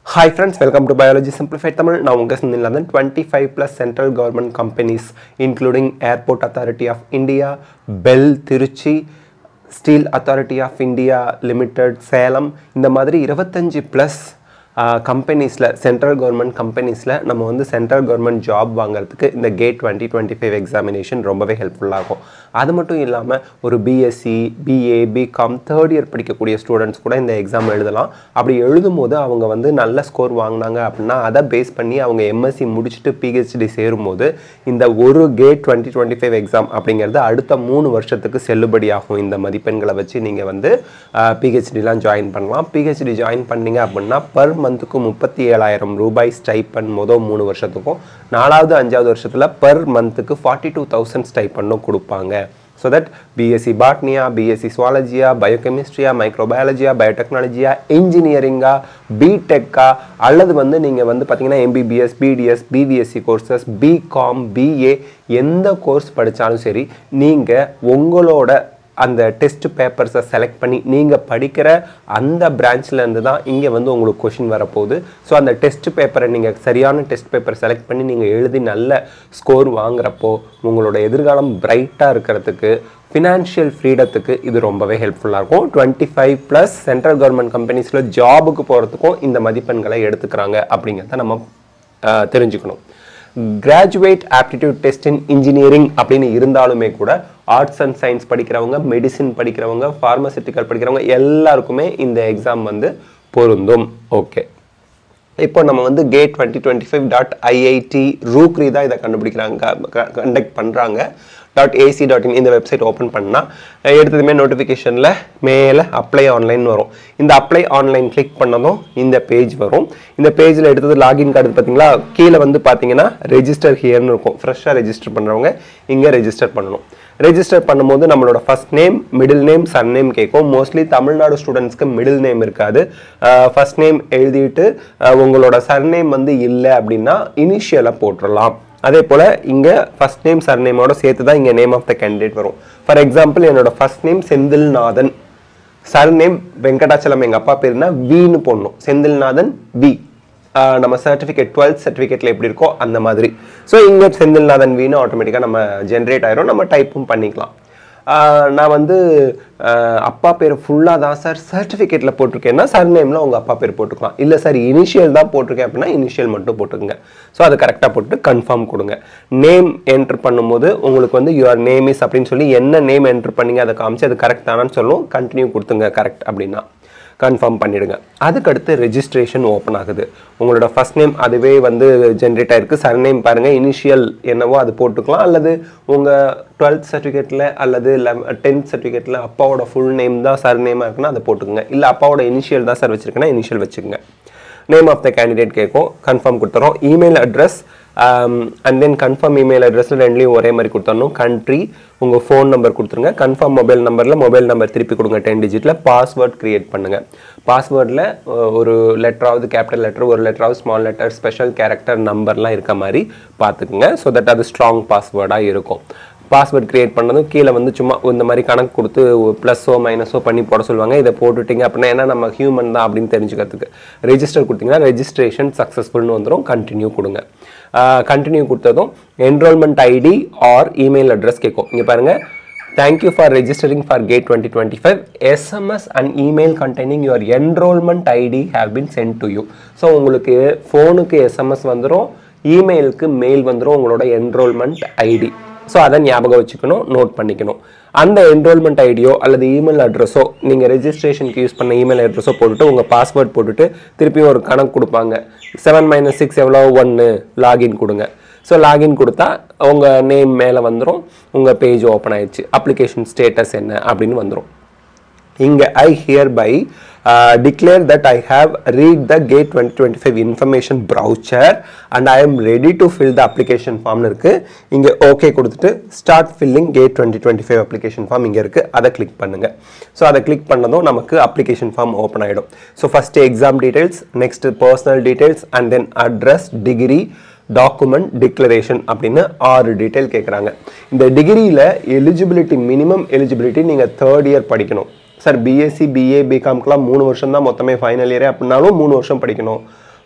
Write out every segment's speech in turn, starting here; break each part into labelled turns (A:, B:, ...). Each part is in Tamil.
A: hi friends welcome to biology simplified Tamil நான் உங்கள் Senthil twenty five plus central government companies including airport authority of India BHEL Tiruchi steel authority of India limited Salem இந்த மாதிரி இருபத்தஞ்சி ப்ளஸ் கம்பெனிஸில் சென்ட்ரல் கவர்மெண்ட் கம்பெனிஸில் நம்ம வந்து சென்ட்ரல் கவர்மெண்ட் ஜாப் வாங்குறதுக்கு இந்த GATE twenty twenty five examination ரொம்பவே ஹெல்ப்ஃபுல்லாக இருக்கும் அது மட்டும் இல்லாமல் ஒரு BSc BA BCom third year படிக்கக்கூடிய ஸ்டூடெண்ட்ஸ் கூட இந்த எக்ஸாம் எழுதலாம் அப்படி எழுதும் போது அவங்க வந்து நல்ல ஸ்கோர் வாங்கினாங்க அப்படின்னா அதை பேஸ் பண்ணி அவங்க எம்எஸ்சி முடிச்சுட்டு பிஹெச்டி சேரும்போது இந்த ஒரு GATE twenty twenty five exam அப்படிங்கிறது அடுத்த மூணு வருஷத்துக்கு செல்லுபடியாகும் இந்த மதிப்பெண்களை வச்சு நீங்கள் வந்து பிஹெச்டிலாம் ஜாயின் பண்ணலாம் பிஹெச்டி ஜாயின் பண்ணீங்க அப்படின்னா பர் மந்த்துக்கு முப்பத்தி ஏழாயிரம் ரூபாய் ஸ்டைப்பன் மொதல் மூணு வருஷத்துக்கும் நாலாவது அஞ்சாவது வருஷத்தில் பர் மந்த்துக்கு ஃபார்ட்டி டூ தௌசண்ட் ஸ்டைப்பன்னும் கொடுப்பாங்க ஸோ தட் பிஎஸ்சி பாட்னியா பிஎஸ்சி சுவாலஜியா பயோகெமிஸ்ட்ரியா மைக்ரோபயாலஜியா பயோடெக்னாலஜியா இன்ஜினியரிங்கா பிடெக்கா அல்லது வந்து நீங்கள் வந்து பார்த்தீங்கன்னா MBBS BDS BVSc courses BCom BA எந்த கோர்ஸ் படித்தாலும் சரி நீங்கள் உங்களோட அந்த டெஸ்ட் பேப்பர்ஸை செலக்ட் பண்ணி நீங்கள் படிக்கிற அந்த பிரான்ச்லேருந்து தான் இங்கே வந்து உங்களுக்கு கொஷின் வரப்போகுது ஸோ அந்த டெஸ்ட் பேப்பரை நீங்கள் சரியான டெஸ்ட் பேப்பர் செலக்ட் பண்ணி நீங்கள் எழுதி நல்ல ஸ்கோர் வாங்குறப்போ உங்களோட எதிர்காலம் பிரைட்டாக இருக்கிறதுக்கு ஃபினான்ஷியல் ஃப்ரீடத்துக்கு இது ரொம்பவே ஹெல்ப்ஃபுல்லாக இருக்கும் twenty five plus central government கம்பெனிஸில் ஜாபுக்கு போகிறதுக்கும் இந்த மதிப்பெண்களை எடுத்துக்கிறாங்க அப்படிங்கிறத நம்ம ஆஹ், தெரிஞ்சுக்கணும் graduate aptitude test in engineering அப்படின்னு இருந்தாலுமே கூட ஆர்ட்ஸ் அண்ட் சயின்ஸ் படிக்கிறவங்க மெடிசின் படிக்கிறவங்க ஃபார்மசிட்டிக்கல் படிக்கிறவங்க எல்லாருக்குமே இந்த எக்ஸாம் வந்து பொருந்தும் ஓகே இப்போ நம்ம வந்து GATE twenty twenty five dot IIT Roorkee தான் இதை கண்டுபிடிக்கிறாங்க கண்டக்ட் பண்ணுறாங்க டாட் ஏசி டாட் இன் இந்த வெப்சைட் ஓப்பன் பண்ணால் எடுத்ததுமே நோட்டிஃபிகேஷனில் மேலே அப்ளை ஆன்லைன் வரும் இந்த அப்ளை ஆன்லைன் கிளிக் பண்ணதும் இந்த பேஜ் வரும் இந்த பேஜில் எடுத்தது லாகின் கார்டு பார்த்தீங்களா கீழே வந்து பார்த்தீங்கன்னா ரெஜிஸ்டர் ஹியர்னு இருக்கும் ஃப்ரெஷ்ஷாக ரெஜிஸ்டர் பண்ணுறவங்க இங்கே ரெஜிஸ்டர் பண்ணணும் ரெஜிஸ்டர் பண்ணும்போது நம்மளோட first name middle name surname கேட்கும் மோஸ்ட்லி தமிழ்நாடு ஸ்டூடெண்ட்ஸ்க்கு மிடில் நேம் இருக்காது ஃபர்ஸ்ட் நேம் எழுதிட்டு அஹ், உங்களோட சர் நேம் வந்து இல்லை அப்படின்னா இனிஷியலாக போட்டுடலாம் அதே போல் இங்கே ஃபர்ஸ்ட் நேம் சர் நேமோட சேர்த்து தான் இங்கே நேம் ஆஃப் த கேண்டிடேட் வரும் ஃபார் எக்ஸாம்பிள் என்னோட first name Senthilnathan surname Venkatachalam எங்கள் அப்பா பேருனா வின்னு போடணும் செந்தில்நாதன் வி ஆஹ் நம்ம சர்டிஃபிகேட் டுவெல்த் சர்டிஃபிகேட்டில் எப்படி இருக்கோ அந்த மாதிரி ஸோ இங்கே செந்தில்நாதன் வீணு ஆட்டோமேட்டிக்காக நம்ம ஜென்ரேட் ஆயிரும் நம்ம டைப்பும் பண்ணிக்கலாம் ஆஹ் நான் வந்து ஆஹ் அப்பா பேர் ஃபுல்லாக தான் சார் சர்டிஃபிகேட்டில் போட்டிருக்கேன்னா சர் நேமில் உங்கள் அப்பா பேர் போட்டுக்கலாம் இல்லை சார் இனிஷியல் தான் போட்டிருக்கேன் அப்படின்னா இனிஷியல் மட்டும் போட்டுக்கோங்க ஸோ அதை கரெக்டாக போட்டு கன்ஃபார்ம் கொடுங்க நேம் என்ட்ரு பண்ணும்போது உங்களுக்கு வந்து யுவர் நேம் இஸ் அப்படின்னு சொல்லி என்ன நேம் என்ட்ரு பண்ணீங்க அதை காமிச்சு அது கரெக்ட் தானான்னு சொல்லும் கண்டினியூ கொடுத்துங்க கரெக்ட் அப்படின்னா கன்ஃபார்ம் பண்ணிடுங்க அதுக்கடுத்து ரெஜிஸ்ட்ரேஷன் ஓப்பன் ஆகுது உங்களோட ஃபர்ஸ்ட் நேம் அதுவே வந்து ஜென்ரேட் ஆயிருக்கு சர் நேம் பாருங்கள் இனிஷியல் என்னவோ அது போட்டுக்கலாம் அல்லது உங்கள் டுவெல்த் சர்டிஃபிகேட்டில் அல்லது டென்த் சர்டிஃபிகேட்டில் அப்பாவோட ஃபுல் நேம் தான் சர் நேமாக இருக்குன்னா அதை போட்டுக்கோங்க இல்லை அப்பாவோட இனிஷியல் தான் சார் வச்சுருக்கேன்னா இனிஷியல் வச்சுக்கோங்க நேம் ஆஃப் த கேண்டிடேட் கேட்கும் கன்ஃபார்ம் கொடுத்துறோம் email address and then confirm email அட்ரஸில் ரெண்டுலையும் ஒரே மாதிரி கொடுத்துடணும் கண்ட்ரி உங்கள் ஃபோன் நம்பர் கொடுத்துருங்க கன்ஃபார்ம் மொபைல் நம்பரில் மொபைல் நம்பர் திருப்பி கொடுங்க டென் டிஜிட்டில் பாஸ்வேர்ட் கிரியேட் பண்ணுங்கள் பாஸ்வேர்டில் ஒரு லெட்டராவது கேபிட்டல் லெட்டர் ஒரு லெட்டராவது ஸ்மால் லெட்டர் ஸ்பெஷல் கேரக்டர் நம்பர்லாம் இருக்க மாதிரி பார்த்துக்குங்க ஸோ தட் அது ஸ்ட்ராங் பாஸ்வேர்டாக இருக்கும் பாஸ்வேர்ட் கிரியேட் பண்ணதும் கீழே வந்து சும்மா இந்த மாதிரி கணக்கு கொடுத்து ப்ளஸ்ஸோ மைனஸோ பண்ணி போட சொல்லுவாங்க இதை போட்டுட்டீங்க அப்படின்னா ஏன்னா நம்ம ஹியூமன் தான் அப்படின்னு தெரிஞ்சுக்கிறதுக்கு ரெஜிஸ்டர் கொடுத்தீங்கன்னா ரெஜிஸ்ட்ரேஷன் சக்ஸஸ்ஃபுல்னு வந்துடும் கண்டினியூ கொடுங்க கண்டினியூ கொடுத்ததும் enrolment ID or email address கேட்கும் இங்கே பாருங்கள் thank you for registering for GATE twenty twenty five SMS and email containing your enrolment ID have been sent to you so உங்களுக்கு ஃபோனுக்கு எஸ்எம்எஸ் வந்துடும் இமெயிலுக்கு மெயில் வந்துடும் உங்களோட என்ரோல்மெண்ட் ஐடி ஸோ அதை ஞாபகம் வச்சுக்கணும் நோட் பண்ணிக்கணும் அந்த என்ரோல்மெண்ட் ஐடியோ அல்லது இமெயில் அட்ரஸோ நீங்கள் ரெஜிஸ்ட்ரேஷனுக்கு யூஸ் பண்ண இமெயில் அட்ரஸோ போட்டுட்டு உங்கள் பாஸ்வேர்ட் போட்டுட்டு திருப்பியும் ஒரு கணக்கு கொடுப்பாங்க செவன் மைனஸ் சிக்ஸ் எவ்வளோ ஒன்று லாகின் கொடுங்க ஸோ லாகின் கொடுத்தா உங்கள் நேம் மேலே வந்துடும் உங்கள் பேஜ் ஓப்பன் ஆயிடுச்சு அப்ளிகேஷன் ஸ்டேட்டஸ் என்ன அப்படின்னு வந்துடும் இங்கே I hereby declare that I have read the GATE twenty twenty five information brochure and I am ready to fill the application ஃபார்ம்னு இருக்குது இங்கே ஓகே கொடுத்துட்டு start filling GATE twenty twenty five application form இங்கே இருக்குது அதை கிளிக் பண்ணுங்கள் ஸோ அதை கிளிக் பண்ணதும் நமக்கு அப்ளிகேஷன் ஃபார்ம் ஓப்பன் ஆகிடும் so first exam details next personal details and then address degree document declaration அப்படின்னு ஆறு டீட்டெயில் கேட்குறாங்க இந்த டிகிரியில் எலிஜிபிலிட்டி மினிமம் எலிஜிபிலிட்டி நீங்கள் தேர்ட் இயர் படிக்கணும் சார் பிஎஸ்சி பிஏ பிகாம்க்குலாம் மூணு வருஷம் தான் மொத்தமே ஃபைனல் இயரே அப்படின்னாலும் மூணு வருஷம் படிக்கணும்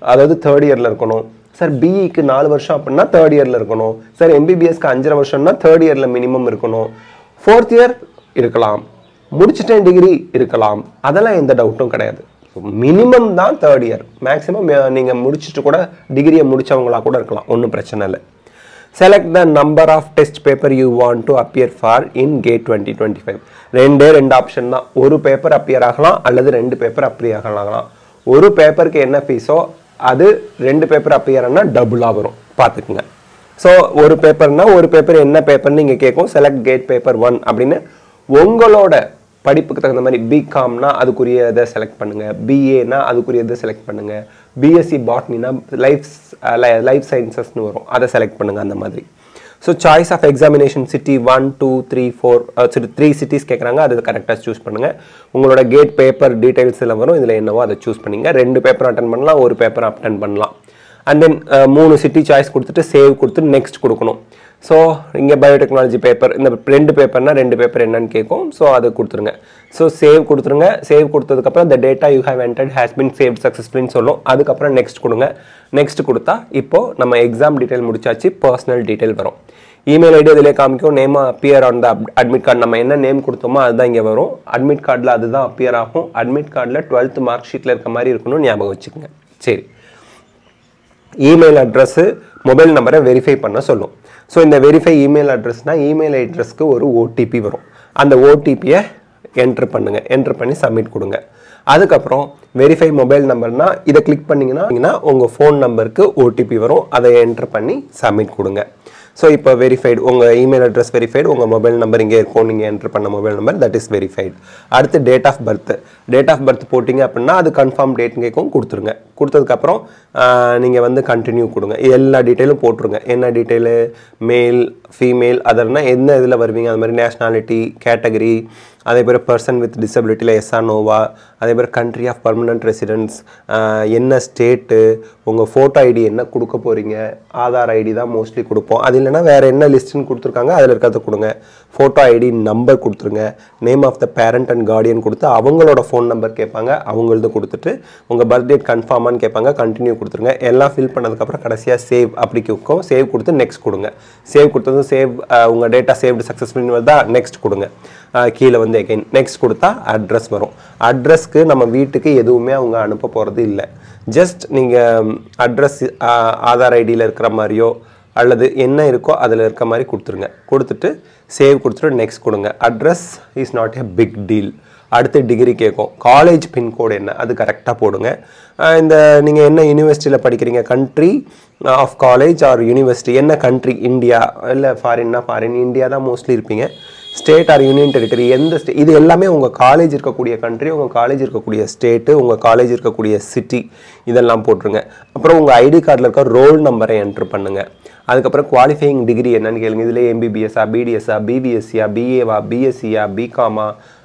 A: அதாவது தேர்ட் இயரில் இருக்கணும் சார் பிஇக்கு நாலு வருஷம் அப்படின்னா தேர்ட் இயரில் இருக்கணும் சார் எம்பிபிஎஸ்க்கு அஞ்சரை வருஷம்னா தேர்ட் இயரில் மினிமம் இருக்கணும் ஃபோர்த் இயர் இருக்கலாம் முடிச்சிட்டேன் டிகிரி இருக்கலாம் அதெல்லாம் எந்த டவுட்டும் கிடையாது மினிமம் தான் தேர்ட் இயர் மேக்ஸிமம் நீங்கள் முடிச்சுட்டு கூட டிகிரியை முடிச்சவங்களா கூட இருக்கலாம் ஒன்றும் பிரச்சனை இல்லை select the number of test paper you want to appear for in GATE twenty twenty five ரெண்டே ரெண்டு ஆப்ஷன் தான் ஒரு பேப்பர் அப்பியர் ஆகலாம் அல்லது ரெண்டு பேப்பர் அப்பியர் ஆகலாம் ஒரு பேப்பருக்கு என்ன ஃபீஸோ அது ரெண்டு பேப்பர் அப்பியர் ஆனால் டபுளாக வரும் பார்த்துக்குங்க ஸோ ஒரு பேப்பர்னா ஒரு பேப்பர் என்ன பேப்பர்னு நீங்கள் கேட்கும் செலக்ட் கேட் பேப்பர் ஒன் அப்படின்னு உங்களோட படிப்புக்கு தகுந்த மாதிரி பிகாம்னா அதுக்குரிய இதை செலக்ட் பண்ணுங்க பிஏனா அதுக்குரிய இதை செலக்ட் பண்ணுங்க பிஎஸ்சி பாட்னினா லைஃப் லைஃப் சயின்சஸ்னு வரும் அதை செலக்ட் பண்ணுங்க அந்த மாதிரி so choice of examination city one two three four three cities கேட்குறாங்க அது கரெக்டாக சூஸ் பண்ணுங்க உங்களோட கேட் பேப்பர் டீடைல்ஸ் எல்லாம் வரும் இதில் என்னவோ அதை சூஸ் பண்ணிங்க ரெண்டு பேப்பர் அட்டன் பண்ணலாம் ஒரு பேப்பர் அட்டன் பண்ணலாம் அண்ட் தென் மூணு சிட்டி சாய்ஸ் கொடுத்துட்டு சேவ் கொடுத்து நெக்ஸ்ட் கொடுக்கணும் ஸோ இங்கே பயோடெக்னாலஜி பேப்பர் இந்த ரெண்டு பேப்பர்னா ரெண்டு பேப்பர் என்னன்னு கேட்கும் ஸோ அது கொடுத்துருங்க ஸோ சேவ் கொடுத்துருங்க சேவ் கொடுத்ததுக்கப்புறம் the data you have entered has been saved successfully சொல்லும் அதுக்கப்புறம் நெக்ஸ்ட் கொடுங்க நெக்ஸ்ட் கொடுத்தா இப்போ நம்ம எக்ஸாம் டீடைல் முடிச்சாச்சு பர்சனல் டீடைல் வரும் இமெயில் ஐடி அதிலே காமிக்கும் name appear on the admit card நம்ம என்ன நேம் கொடுத்தோமோ அதுதான் இங்கே வரும் அட்மிட் கார்டில் அதுதான் அப்பியர் ஆகும் அட்மிட் கார்டில் டுவெல்த் மார்க் ஷீட்டில் இருக்க மாதிரி இருக்கணும்னு ஞாபகம் வச்சுக்கோங்க சரி இமெயில் அட்ரஸ்ஸு மொபைல் நம்பரை வெரிஃபை பண்ண சொல்லும் ஸோ இந்த வெரிஃபை இமெயில் அட்ரஸ்னால் இமெயில் அட்ரஸ்க்கு ஒரு ஓடிபி வரும் அந்த ஓடிபியை என்ட்ரு பண்ணுங்க என்ட்ரு பண்ணி சப்மிட் கொடுங்க அதுக்கப்புறம் வெரிஃபை மொபைல் நம்பர்னா இதை கிளிக் பண்ணிங்கன்னா உங்கள் ஃபோன் நம்பருக்கு ஓடிபி வரும் அதை என்ட்ரு பண்ணி சப்மிட் கொடுங்க ஸோ இப்போ வெரிஃபைடு உங்கள் இமெயில் அட்ரஸ் வெரிஃபைடு உங்கள் மொபைல் நம்பர் இங்கே இருக்கும் நீங்கள் என்ட்ரு பண்ண mobile number that is verified அடுத்து date of birth date of birth போட்டிங்க அப்படின்னா அது கன்ஃபார்ம் டேட் கேட்கும் கொடுத்துருங்க கொடுத்ததுக்கப்புறம் நீங்கள் வந்து கண்டினியூ கொடுங்க எல்லா டீட்டெயிலும் போட்டுருங்க என்ன டீட்டெயிலு மேல் ஃபீமேல் அதர்னா எந்த இதில் வருவீங்க அது மாதிரி நேஷ்னாலிட்டி கேட்டகரி அதே பேர் பர்சன் வித் டிசபிலிட்டியில் எஸ்ஆ நோவா அதே பேர் கண்ட்ரி ஆஃப் பர்மனன்ட் ரெசிடென்ஸ் என்ன ஸ்டேட்டு உங்கள் ஃபோட்டோ ஐடி என்ன கொடுக்க போகிறீங்க ஆதார் ஐடி தான் மோஸ்ட்லி கொடுப்போம் அது இல்லைன்னா வேறு என்ன லிஸ்ட்டுன்னு கொடுத்துருக்காங்க அதில் இருக்கிறத கொடுங்க ஃபோட்டோ ஐடி நம்பர் கொடுத்துருங்க name of the parent and guardian கொடுத்து அவங்களோட ஃபோன் நம்பர் கேட்பாங்க அவங்களது கொடுத்துட்டு உங்கள் பர்த் டேட் கன்ஃபார்மான்னு கேட்பாங்க கண்டினியூ கொடுத்துருங்க எல்லாம் ஃபில் பண்ணதுக்கப்புறம் கடைசியாக சேவ் அப்படி கேட்கும் சேவ் கொடுத்து நெக்ஸ்ட் கொடுங்க சேவ் கொடுத்ததும் சேவ் உங்கள் டேட்டா சேவ்டு சக்ஸஸ்ஃபுல்னு வருதா நெக்ஸ்ட் கொடுங்க அஹ் கீழே வந்து எகைன் நெக்ஸ்ட் கொடுத்தா அட்ரஸ் வரும் அட்ரஸ்க்கு நம்ம வீட்டுக்கு எதுவுமே அவங்க அனுப்ப போகிறது இல்லை ஜஸ்ட் நீங்கள் அட்ரஸ் ஆதார் ஐடியில் இருக்கிற மாதிரியோ அல்லது என்ன இருக்கோ அதில் இருக்க மாதிரி கொடுத்துருங்க கொடுத்துட்டு சேவ் கொடுத்துட்டு நெக்ஸ்ட் கொடுங்க address is not a big deal அடுத்து டிகிரி கேட்கும் காலேஜ் பின்கோடு என்ன அது கரெக்டாக போடுங்க அஹ் இந்த நீங்கள் என்ன யூனிவர்சிட்டியில் படிக்கிறீங்க country of college or university என்ன கண்ட்ரி இந்தியா இல்லை ஃபாரின்னா ஃபாரின் இந்தியா தான் மோஸ்ட்லி இருப்பீங்க ஸ்டேட் ஆர் யூனியன் டெரிட்டரி எந்த ஸ்டே இது எல்லாமே உங்கள் காலேஜ் இருக்கக்கூடிய கண்ட்ரி உங்கள் காலேஜ் இருக்கக்கூடிய ஸ்டேட்டு உங்கள் காலேஜ் இருக்கக்கூடிய சிட்டி இதெல்லாம் போட்டுருங்க அப்புறம் உங்கள் ஐடி கார்டில் இருக்க ரோல் நம்பரை என்ட்ரு பண்ணுங்கள் அதுக்கப்புறம் குவாலிஃபையிங் டிகிரி என்னன்னு கேளுங்க இதில் எம்பிபிஎஸ்ஸா பிடிஎஸ்ஸா பிபிஎஸ்சியா பிஏவா பிஎஸ்சியா பிகாமா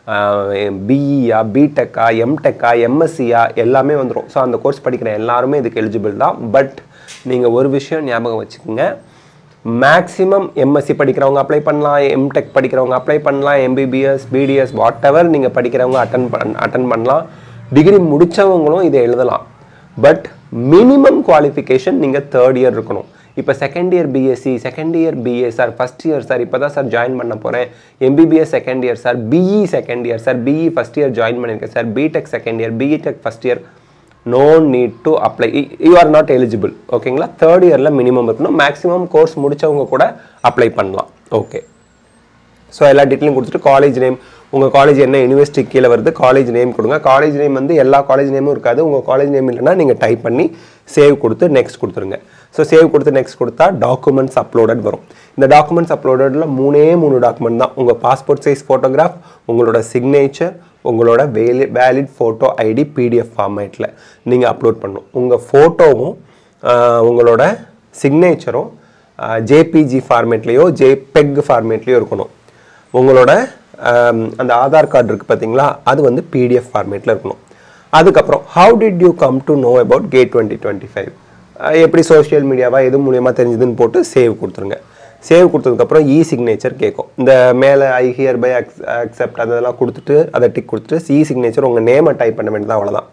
A: பிஇயா பிடெக்கா எம்டெக்கா எம்எஸ்சியா எல்லாமே வந்துடும் ஸோ அந்த கோர்ஸ் படிக்கிற எல்லாருமே இதுக்கு எலிஜிபிள் தான் பட் நீங்கள் ஒரு விஷயம் ஞாபகம் வச்சுக்கோங்க மேக்ஸிமம் எம்எஸ்சி படிக்கிறவங்க அப்ளை பண்ணலாம் எம்டெக் படிக்கிறவங்க அப்ளை பண்ணலாம் எம்பிபிஎஸ் பிடிஎஸ் வாட் எவர் நீங்கள் படிக்கிறவங்க அட்டன் பண் அட்டன் பண்ணலாம் டிகிரி முடித்தவங்களும் இதை எழுதலாம் பட் மினிமம் குவாலிஃபிகேஷன் நீங்கள் தேர்ட் இயர் இருக்கணும் இப்போ second year BSc second year BA sir first year sir இப்போ தான் சார் ஜாயின் பண்ண போகிறேன் MBBS second year sir BE second year sir BE first year join பண்ணியிருக்கேன் sir BTech second year BTech first year no need to apply you are not eligible ஓகேங்களா தேர்ட் இயரில் மினிமம் இருக்கணும் மேக்ஸிமம் கோர்ஸ் முடிச்சவங்க கூட அப்ளை பண்ணலாம் ஓகே ஸோ எல்லா டீட்டெயிலும் கொடுத்துட்டு காலேஜ் நேம் உங்கள் காலேஜ் என்ன யூனிவர்சிட்டி கீழே வருது காலேஜ் நேம் கொடுங்க காலேஜ் நேம் வந்து எல்லா காலேஜ் நேமும் இருக்காது உங்கள் காலேஜ் நேம் இல்லைன்னா நீங்கள் டைப் பண்ணி சேவ் கொடுத்து நெக்ஸ்ட் கொடுத்துருங்க ஸோ சேவ் கொடுத்து நெக்ஸ்ட் கொடுத்தா டாக்குமெண்ட்ஸ் அப்லோடட் வரும் இந்த டாக்குமெண்ட்ஸ் அப்லோடடில் மூணே மூணு டாக்குமெண்ட் தான் உங்கள் பாஸ்போர்ட் சைஸ் ஃபோட்டோகிராஃப் உங்களோட சிக்னேச்சர் உங்களோட valid valid photo ID PDF ஃபார்மேட்டில் நீங்கள் அப்லோட் பண்ணணும் உங்கள் ஃபோட்டோவும் உங்களோட சிக்னேச்சரும் ஜேபிஜி ஃபார்மேட்லேயோ ஜேபெக் ஃபார்மேட்லேயோ இருக்கணும் உங்களோட ஆம், அந்த ஆதார் கார்டு இருக்குது பார்த்தீங்களா அது வந்து பிடிஎஃப் ஃபார்மேட்டில் இருக்கணும் அதுக்கப்புறம் how did you come to know about GATE twenty twenty five எப்படி சோஷியல் மீடியாவா எது மூலியமாக தெரிஞ்சதுன்னு போட்டு சேவ் கொடுத்துருங்க சேவ் கொடுத்ததுக்கப்புறம் இ சிக்னேச்சர் கேட்கும் இந்த மேலே ஐ ஹியர் பை அக்செப்ட் அதெல்லாம் கொடுத்துட்டு அதை டிக் கொடுத்துட்டு இ சிக்னேச்சர் உங்கள் நேமை டைப் பண்ண வேண்டியது அவ்வளோதான்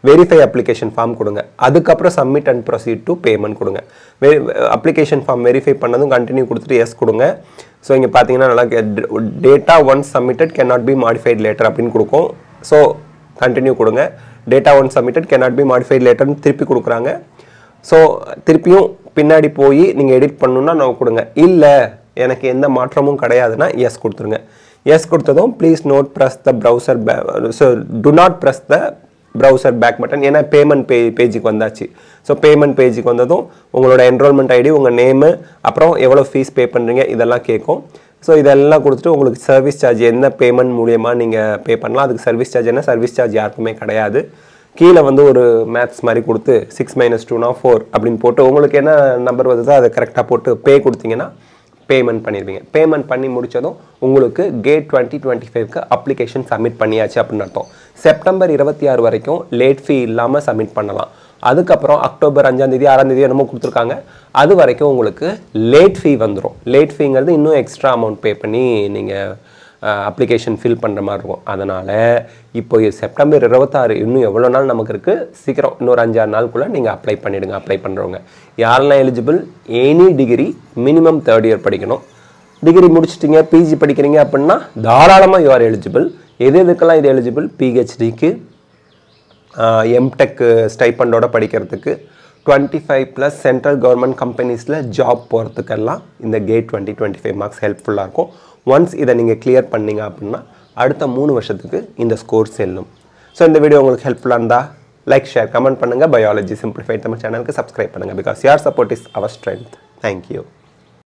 A: வெரிஃபை அப்ளிகேஷன் ஃபார்ம் கொடுங்க அதுக்கப்புறம் submit and proceed to payment கொடுங்க அப்ளிகேஷன் ஃபார்ம் வெரிஃபை பண்ணதும் கண்டினியூ கொடுத்துட்டு எஸ் கொடுங்க ஸோ இங்கே பார்த்தீங்கன்னா நல்லா data once submitted can not be modified later அப்படின்னு கொடுக்கும் ஸோ கண்டினியூ கொடுங்க data once submitted can not be modified லேட்டர்னு திருப்பி கொடுக்குறாங்க ஸோ திருப்பியும் பின்னாடி போய் நீங்கள் எடிட் பண்ணணுன்னா நான் கொடுங்க இல்லை எனக்கு எந்த மாற்றமும் கிடையாதுன்னா எஸ் கொடுத்துருங்க எஸ் கொடுத்ததும் please note press the browser so do not press the browser back button ஏன்னா பேமெண்ட் பே பேஜுக்கு வந்தாச்சு ஸோ பேமெண்ட் பேஜுக்கு வந்ததும் உங்களோட என்ரோல்மெண்ட் ஐடி உங்கள் நேமு அப்புறம் எவ்வளோ ஃபீஸ் பே பண்ணுறீங்க இதெல்லாம் கேட்கும் ஸோ இதெல்லாம் கொடுத்துட்டு உங்களுக்கு சர்வீஸ் சார்ஜ் என்ன பேமெண்ட் மூலியமாக நீங்கள் பே பண்ணலாம் அதுக்கு சர்வீஸ் சார்ஜ் என்ன சர்வீஸ் சார்ஜ் யாருக்குமே கிடையாது கீழே வந்து ஒரு மேத்ஸ் மாதிரி கொடுத்து சிக்ஸ் மைனஸ் டூனா ஃபோர் அப்படின்னு போட்டு உங்களுக்கு என்ன நம்பர் வருதோ அதை கரெக்டாக போட்டு பே கொடுத்தீங்கன்னா பேமெண்ட் பண்ணிடுவீங்க பேமெண்ட் பண்ணி முடிச்சதும் உங்களுக்கு கேட் டுவெண்ட்டி டுவெண்ட்டி ஃபைவ்க்கு அப்ளிகேஷன் சப்மிட் பண்ணியாச்சு அப்படின்னு அர்த்தம் செப்டம்பர் இருபத்தி ஆறு வரைக்கும் லேட் ஃபீ இல்லாமல் சப்மிட் பண்ணலாம் அதுக்கப்புறம் அக்டோபர் அஞ்சாம் தேதி ஆறாம் தேதி என்னமோ கொடுத்துருக்காங்க அது வரைக்கும் உங்களுக்கு லேட் ஃபீ வந்துடும் லேட் ஃபீங்கிறது இன்னும் எக்ஸ்ட்ரா அமௌண்ட் பே பண்ணி நீங்கள் அப்ளிகேஷன் ஃபில் பண்ணுற மாதிரி இருக்கும் அதனால் இப்போ இது செப்டம்பர் இருபத்தாறு இன்னும் எவ்வளோ நாள் நமக்கு இருக்குது சீக்கிரம் இன்னொரு அஞ்சாறு நாளுக்குள்ளே நீங்கள் அப்ளை பண்ணிவிடுங்க அப்ளை பண்ணுறவங்க யாரெல்லாம் eligible any degree minimum third year படிக்கணும் டிகிரி முடிச்சிட்டிங்க பிஜி படிக்கிறீங்க அப்படின்னா தாராளமாக யூ ஆர் எலிஜிபிள் எது எதுக்கெல்லாம் இது எலிஜிபிள் பிஹெச்டிக்கு எம்டெக் ஸ்டைப்பண்டோட படிக்கிறதுக்கு twenty five plus central government கம்பெனிஸில் ஜாப் போகிறதுக்கெல்லாம் இந்த GATE twenty twenty five marks ஹெல்ப்ஃபுல்லாக இருக்கும் ஒன்ஸ் இதை நீங்கள் கிளியர் பண்ணீங்க அப்படின்னா அடுத்த மூணு வருஷத்துக்கு இந்த ஸ்கோர் செல்லும் ஸோ இந்த வீடியோ உங்களுக்கு ஹெல்ப்ஃபுல்லாக இருந்தால் லைக் ஷேர் கமெண்ட் பண்ணுங்கள் பயாலஜி சிம்பிளிஃபைட் தமிழ் சேனலுக்கு சப்ஸ்கிரைப் பண்ணுங்கள் because your support is our strength thank you